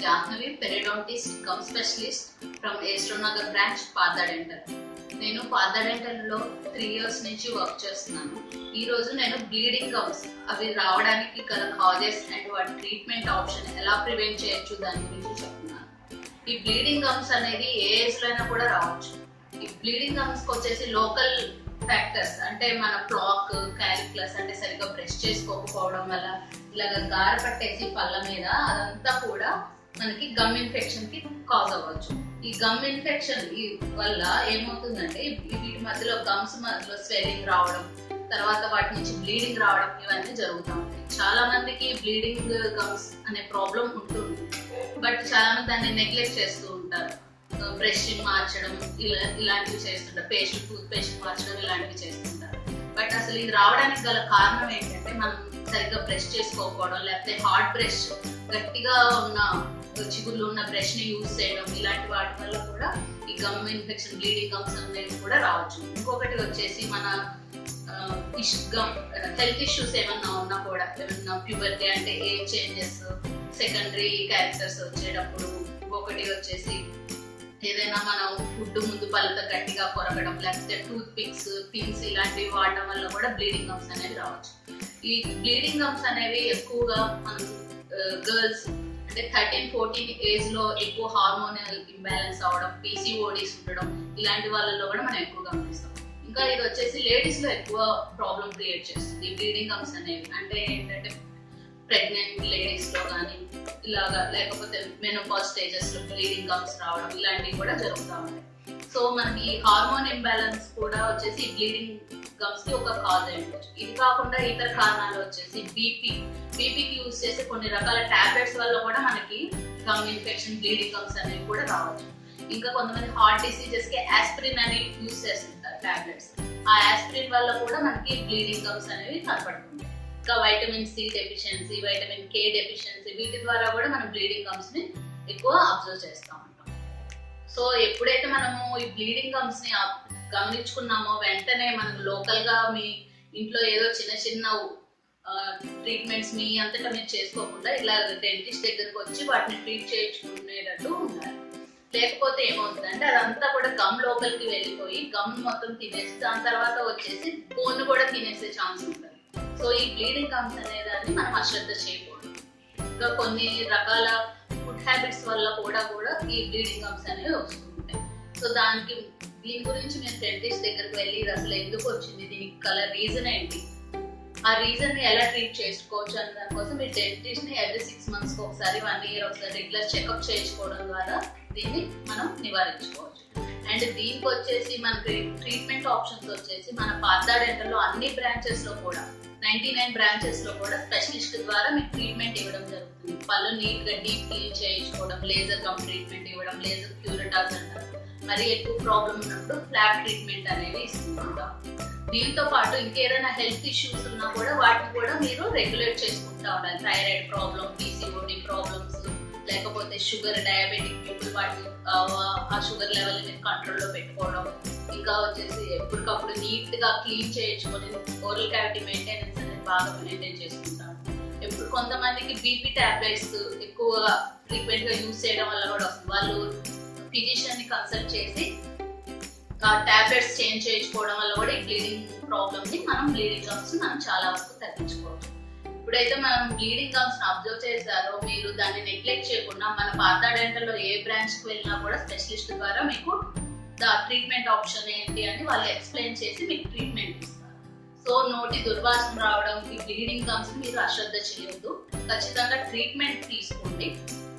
Jahnavi periodontist cum specialist from ఏస్ట్రోనగర్ branch Partha dental నేను Partha dental లో త్రీ ఇయర్స్ నుంచి వర్క్ చేస్తున్నాను ఈ రోజు నేను బ్లీడింగ్ గమ్స్ అవి రావడానికి గల కాజెస్ అండ్ వాటి ట్రీట్మెంట్ ఆప్షన్ ఎలా ప్రివెంట్ చేయొచ్చు దాని గురించి చెప్తున్నాను ఈ బ్లీడింగ్ గమ్స్ అనేది ఏ ఏజ్ లో అయినా కూడా రావచ్చు ఈ బ్లీడింగ్ గమ్స్ వచ్చేసి లోకల్ ఫ్యాక్టర్స్ అంటే మన ప్లాక్ క్యాలిక్యులస్ అంటే సరిగ్గా బ్రష్ చేసుకోకపోవడం వల్ల ఇలాగ గార పట్టేసి పళ్ళ మీద అదంతా కూడా మనకి గమ్ ఇన్ఫెక్షన్ కి కాజ్ అవ్వచ్చు ఈ గమ్ ఇన్ఫెక్షన్ వల్ల ఏమవుతుందంటే ఈ వీటి మధ్యలో గమ్స్ మధ్యలో స్వెల్లింగ్ రావడం తర్వాత వాటి నుంచి బ్లీడింగ్ రావడం ఇవన్నీ జరుగుతూ ఉంటాయి చాలా మందికి బ్లీడింగ్ గమ్స్ అనే ప్రాబ్లం ఉంటుంది బట్ చాలా మంది దాన్ని నెగ్లెక్ట్ చేస్తూ ఉంటారు బ్రష్ మార్చడం ఇలా ఇలాంటివి చేస్తుంటారు పేస్ట్ టూత్ పేస్ట్ మార్చడం ఇలాంటివి చేస్తుంటారు బట్ అసలు ఇది రావడానికి గల కారణం ఏంటంటే మనం సరిగ్గా బ్రష్ చేసుకోకపోవడం లేకపోతే హార్డ్ బ్రష్ గట్టిగా ఉన్న చిగుర్లు ఉన్న బ్రష్ ని యూజ్ చేయడం ఇలాంటి వాటి వల్ల కూడా ఈ గమ్ ఇన్ఫెక్షన్ బ్లీడింగ్ గమ్స్ అనేవి కూడా రావచ్చు ఇంకొకటి వచ్చేసి మన గమ్ హెల్త్ ఇష్యూస్ ఏమన్నా ఉన్నా కూడా ఏమన్నా ప్యూబర్టీ అంటే ఏజ్ చేంజెస్ సెకండరీ క్యారెక్టర్స్ వచ్చేటప్పుడు ఇంకొకటి వచ్చేసి ఏదైనా మనం ఫుడ్ ముందు పళ్ళతో గట్టిగా కొరగడం లేకపోతే టూత్ పిక్స్ పిన్స్ ఇలాంటివి వాడడం వల్ల కూడా బ్లీడింగ్ గమ్స్ అనేవి రావచ్చు ఈ బ్లీడింగ్ గమ్స్ అనేవి ఎక్కువగా మనం గర్ల్స్ అంటే థర్టీన్ ఫోర్టీన్ ఏజ్ లో ఎక్కువ హార్మోనల్ ఇంబ్యాలెన్స్ అవడం పీసీఓడీస్ ఉండడం ఇలాంటి వాళ్ళలో కూడా మనం ఎక్కువ గమనిస్తాం ఇంకా ఇది వచ్చేసి లేడీస్ లో ఎక్కువ ప్రాబ్లం క్రియేట్ చేస్తుంది బ్లీడింగ్ గమ్స్ అనేవి అంటే ఏంటంటే ప్రెగ్నెంట్ లేడీస్ లో కానీ ఇలాగా లేకపోతే మెనోపాజ్ స్టేజెస్ లో బ్లీడింగ్ గమ్స్ రావడం ఇలాంటివి కూడా జరుగుతూ ఉంటాయి సో మనకి హార్మోన్ ఇంబ్యాలెన్స్ కూడా వచ్చేసి బ్లీడింగ్ గమ్స్ కి ఒక కాజ్ అయి ఉండొచ్చు ఇది కాకుండా ఇతర కారణాలు వచ్చేసి బీపీ బీపీకి యూజ్ చేసే కొన్ని రకాల టాబ్లెట్స్ వల్ల కూడా మనకి గమ్ ఇన్ఫెక్షన్ బ్లీడింగ్ గమ్స్ అనేవి కూడా రావచ్చు ఇంకా కొంతమంది హార్ట్ డిసీజెస్ కి ఆస్పిరిన్ అని యూజ్ చేస్తుంటారు టాబ్లెట్స్ ఆ ఆస్పిరిన్ వల్ల కూడా మనకి బ్లీడింగ్ గమ్స్ అనేవి కనపడుతుంది ఇంకా vitamin C deficiency vitamin K deficiency వీటి ద్వారా కూడా మనం బ్లీడింగ్ గమ్స్ ని ఎక్కువ అబ్జర్వ్ చేస్తూ ఉంటాం సో ఎప్పుడైతే మనము ఈ బ్లీడింగ్ గమ్స్ ని గమనించుకున్నామో వెంటనే మనం లోకల్ గా మీ ఇంట్లో ఏదో చిన్న చిన్న ట్రీట్మెంట్స్ మీ అంతటా మీరు చేసుకోకుండా ఇలా డెంటిస్ట్ దగ్గరకు వచ్చి వాటిని ట్రీట్ చేయించుకునేటట్టు ఉండాలి లేకపోతే ఏమవుతుందంటే అదంతా కూడా గమ్ లోపలికి వెళ్ళిపోయి గమ్ మొత్తం తినేసి దాని తర్వాత వచ్చేసి బోన్ కూడా తినేసే ఛాన్స్ ఉంటుంది సో ఈ బ్లీడింగ్ గమ్స్ అనేదాన్ని మనం అశ్రద్ధ చేయకూడదు ఇంకా కొన్ని రకాల ఫుడ్ హ్యాబిట్స్ వల్ల కూడా కూడా ఈ బ్లీడింగ్ గమ్స్ అనేవి వస్తుంటాయి సో దానికి దీని గురించి మీరు డెంటిస్ట్ దగ్గరికి వెళ్ళి ఇది అసలు ఎందుకు వచ్చింది దీనికి గల రీజన్ ఏంటి ఆ రీజన్ ని ఎలా ట్రీట్ చేసుకోవచ్చు అనే దానికోసం మీరు డెంటిస్ట్ ని ఎవ్రీ సిక్స్ మంత్స్ ఒకసారి వన్ ఇయర్ ఒకసారి రెగ్యులర్ చెకప్ చేయించుకోవడం ద్వారా దీన్ని మనం నివారించుకోవచ్చు అండ్ దీనికి వచ్చేసి మనకి ట్రీట్మెంట్ ఆప్షన్స్ వచ్చేసి మన పార్దా డెంటల్ లో అన్ని బ్రాంచెస్ లో కూడా నైన్టీ నైన్ బ్రాంచెస్ లో కూడా స్పెషలిస్ట్ ద్వారా మీకు ట్రీట్మెంట్ ఇవ్వడం జరుగుతుంది పళ్ళు నీట్ గా డీప్ క్లీన్ చేయించుకోవడం లేజర్ కమ్ ట్రీట్మెంట్ ఇవ్వడం లేజర్ క్యూరిటాస్ అంటారు మరి ఎక్కువ ప్రాబ్లం ఉన్నప్పుడు ఫ్లాప్ ట్రీట్మెంట్ అనేది ఇస్తుంటాం దీంతో పాటు ఇంకేదైనా హెల్త్ ఇష్యూస్ ఉన్నా కూడా వాటిని కూడా మీరు రెగ్యులేట్ చేసుకుంటా ఉండాలి థైరాయిడ్ ప్రాబ్లం పీసీఓడి ప్రాబ్లమ్స్ లేకపోతే షుగర్ డయాబెటిక్ పీపుల్ వాటి ఆ షుగర్ లెవెల్ ని కంట్రోల్లో పెట్టుకోవడం ఇంకా వచ్చేసి ఎప్పటికప్పుడు నీట్ గా క్లీన్ చేయించుకొని ఓరల్ క్యావిటీ మెయింటెనెన్స్ అనేది బాగా మెయింటైన్ చేసుకుంటాం ఇప్పుడు కొంతమందికి బీపీ టాబ్లెట్స్ ఎక్కువగా ఫ్రీక్వెంట్ గా యూజ్ చేయడం వల్ల కూడా వస్తుంది వాళ్ళు ఫిజిషియన్ ని కన్సల్ట్ చేసి టాబ్లెట్స్ చేంజ్ చేయించుకోవడం వల్ల కూడా ఈ బ్లీడింగ్ ప్రాబ్లమ్ ని మనం బ్లీడింగ్ గమ్స్ మనం చాలా వరకు తగ్గించుకోవచ్చు ఇప్పుడైతే మనం బ్లీడింగ్ గమ్స్ అబ్జర్వ్ చేశారో మీరు దాన్ని నెగ్లెక్ట్ చేయకుండా మన పాత డెంటల్ లో ఏ బ్రాంచ్ కి వెళ్ళినా కూడా స్పెషలిస్ట్ ద్వారా మీకు ట్రీట్మెంట్ ఆప్షన్ ఏంటి అని వాళ్ళు ఎక్స్ప్లెయిన్ చేసి మీకు ట్రీట్మెంట్ ఇస్తారు సో నోటి దుర్వాసన రావడం ఈ బ్లీడింగ్ గమ్స్ మీరు అశ్రద్ధ చేయొద్దు ఖచ్చితంగా ట్రీట్మెంట్ తీసుకోండి